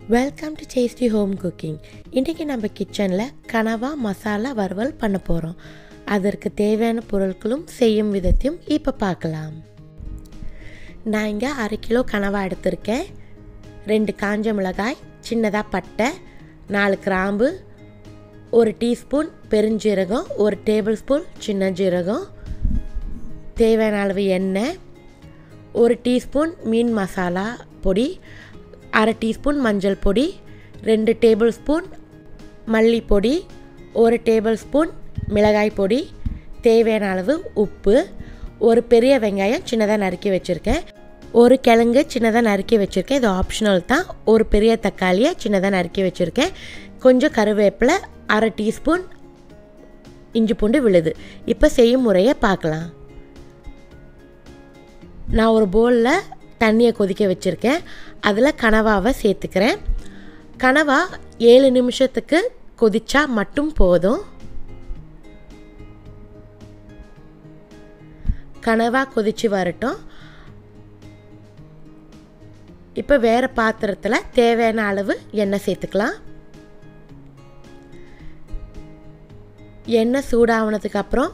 welcome to tasty home cooking இன்றைக்கி நம்ம கிச்சனில் கனவா மசாலா வறுவல் பண்ண போகிறோம் அதற்கு தேவையான பொருட்களும் செய்யும் விதத்தையும் இப்போ பார்க்கலாம் நான் இங்கே அரை கிலோ கனவா எடுத்திருக்கேன் ரெண்டு காஞ்ச மிளகாய் சின்னதாக பட்டை நாலு கிராம்பு ஒரு டீஸ்பூன் பெருஞ்சீரகம் ஒரு டேபிள் ஸ்பூன் சின்ன ஜீரகம் தேவையான அளவு எண்ணெய் ஒரு டீஸ்பூன் மீன் மசாலா பொடி அரை டீஸ்பூன் மஞ்சள் பொடி ரெண்டு டேபிள் ஸ்பூன் மல்லிப்பொடி ஒரு டேபிள் ஸ்பூன் மிளகாய் பொடி தேவையான அளவு உப்பு ஒரு பெரிய வெங்காயம் சின்னதாக நறுக்கி வச்சுருக்கேன் ஒரு கிழங்கு சின்னதாக நறுக்கி வச்சுருக்கேன் இது ஆப்ஷனல் தான் ஒரு பெரிய தக்காளியை சின்னதாக நறுக்கி வச்சுருக்கேன் கொஞ்சம் கருவேப்பிலை அரை டீஸ்பூன் இஞ்சி பூண்டு விழுது இப்போ செய்யும் முறையை பார்க்கலாம் நான் ஒரு பவுலில் தண்ணியை கொதிக்க வச்சுருக்கேன் அதில் கனவாவை சேர்த்துக்கிறேன் கனவா ஏழு நிமிஷத்துக்கு கொதிச்சா மட்டும் போதும் கனவா கொதிச்சு வரட்டும் இப்போ வேறு பாத்திரத்தில் தேவையான அளவு எண்ணெய் சேர்த்துக்கலாம் எண்ணெய் சூடாகினதுக்கு அப்புறம்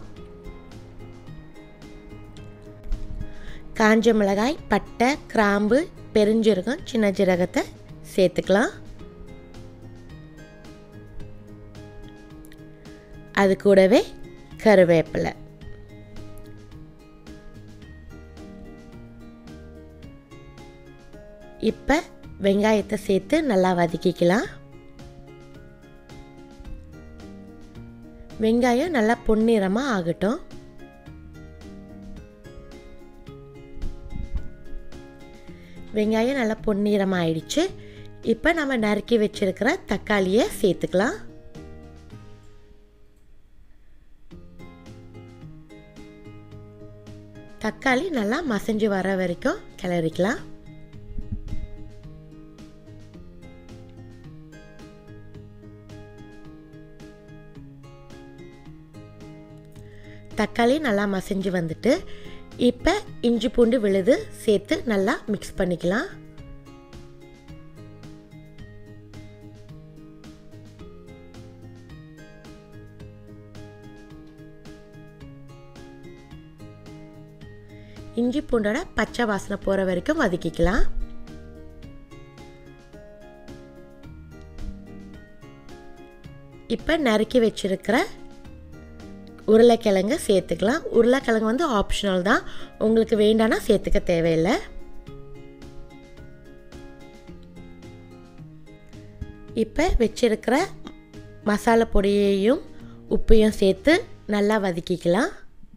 காஞ்ச மிளகாய் பட்டை கிராம்பு பெருஞ்சீரகம் சின்ன ஜீரகத்தை சேர்த்துக்கலாம் அது கூடவே கருவேப்பிலை இப்போ வெங்காயத்தை சேர்த்து நல்லா வதக்கிக்கலாம் வெங்காயம் நல்லா பொன்னிறமாக ஆகட்டும் வெங்காயம் நல்லா பொன்னிறமாக ஆயிடுச்சு இப்போ நம்ம நறுக்கி வச்சிருக்கிற தக்காளியை சேர்த்துக்கலாம் தக்காளி நல்லா மசஞ்சு வர வரைக்கும் கிளறிக்கலாம் தக்காளி நல்லா மசஞ்சு வந்துட்டு இப்போ இஞ்சி பூண்டு விழுது சேர்த்து நல்லா மிக்ஸ் பண்ணிக்கலாம் இஞ்சி பூண்டோட பச்சை வாசனை போகிற வரைக்கும் வதக்கிக்கலாம் இப்போ நறுக்கி வச்சிருக்கிற உருளைக்கிழங்கு சேர்த்துக்கலாம் உருளைக்கிழங்கு வந்து ஆப்ஷனல் தான் உங்களுக்கு வேண்டானா சேர்த்துக்க தேவையில்லை இப்போ வச்சிருக்கிற மசாலா பொடியையும் உப்பையும் சேர்த்து நல்லா வதக்கிக்கலாம்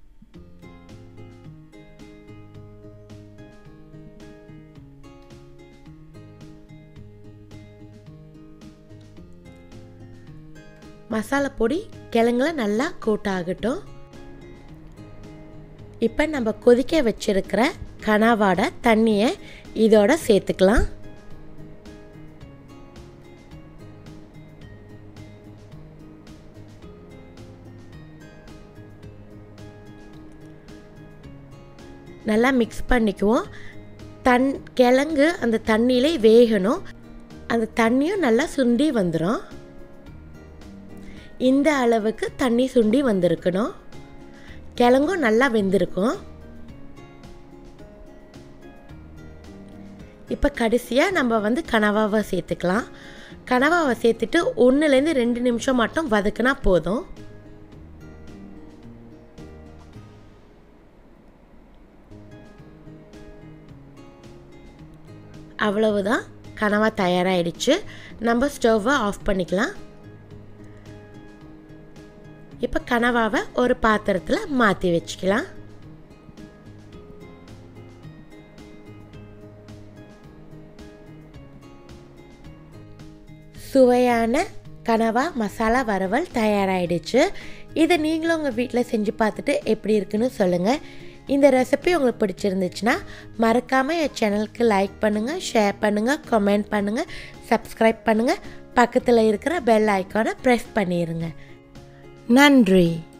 மசாலா பொடி கிழங்குல நல்லா கூட்டாகட்டும் இப்போ நம்ம கொதிக்க வச்சிருக்கிற கனவாட தண்ணியை இதோட சேர்த்துக்கலாம் நல்லா மிக்ஸ் பண்ணிக்குவோம் தன் கிழங்கு அந்த தண்ணியிலே வேகணும் அந்த தண்ணியும் நல்லா சுண்டி வந்துடும் இந்த அளவுக்கு தண்ணி சுண்டி வந்திருக்கணும் கிழங்கும் நல்லா வெந்திருக்கும் இப்போ கடைசியாக நம்ம வந்து கனவாவை சேர்த்துக்கலாம் கனவாவை சேர்த்துட்டு ஒன்றுலேருந்து ரெண்டு நிமிஷம் மட்டும் வதக்குனா போதும் அவ்வளவுதான் கனவா தயாராகிடுச்சு நம்ம ஸ்டவ்வை ஆஃப் பண்ணிக்கலாம் இப்போ கனவாவை ஒரு பாத்திரத்தில் மாற்றி வச்சுக்கலாம் சுவையான கனவா மசாலா வறுவல் தயாராகிடுச்சு இதை நீங்களும் உங்கள் வீட்டில் செஞ்சு பார்த்துட்டு எப்படி இருக்குன்னு சொல்லுங்கள் இந்த ரெசிபி உங்களுக்கு பிடிச்சிருந்துச்சுன்னா மறக்காமல் என் சேனலுக்கு லைக் பண்ணுங்கள் ஷேர் பண்ணுங்கள் கமெண்ட் பண்ணுங்கள் சப்ஸ்கிரைப் பண்ணுங்கள் பக்கத்தில் இருக்கிற பெல் ஐக்கானை ப்ரெஸ் பண்ணிடுங்க நன்றி